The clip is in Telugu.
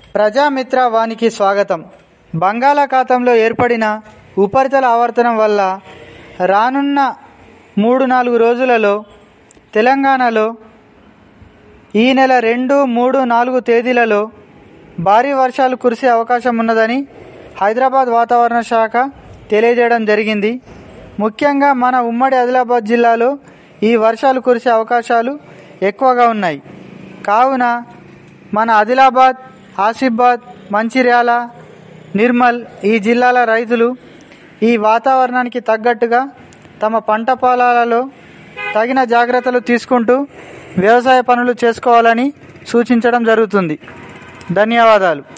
ప్రజామిత్ర వానికి స్వాగతం బంగాళాఖాతంలో ఏర్పడిన ఉపరితల ఆవర్తనం వల్ల రానున్న మూడు నాలుగు రోజులలో తెలంగాణలో ఈ నెల రెండు మూడు నాలుగు తేదీలలో భారీ వర్షాలు కురిసే అవకాశం ఉన్నదని హైదరాబాద్ వాతావరణ శాఖ తెలియజేయడం జరిగింది ముఖ్యంగా మన ఉమ్మడి ఆదిలాబాద్ జిల్లాలో ఈ వర్షాలు కురిసే అవకాశాలు ఎక్కువగా ఉన్నాయి కావున మన ఆదిలాబాద్ ఆసిఫాబాద్ మంచిర్యాల నిర్మల్ ఈ జిల్లాల రైతులు ఈ వాతావరణానికి తగ్గట్టుగా తమ పంట పొలాలలో తగిన జాగ్రత్తలు తీసుకుంటూ వ్యవసాయ పనులు చేసుకోవాలని సూచించడం జరుగుతుంది ధన్యవాదాలు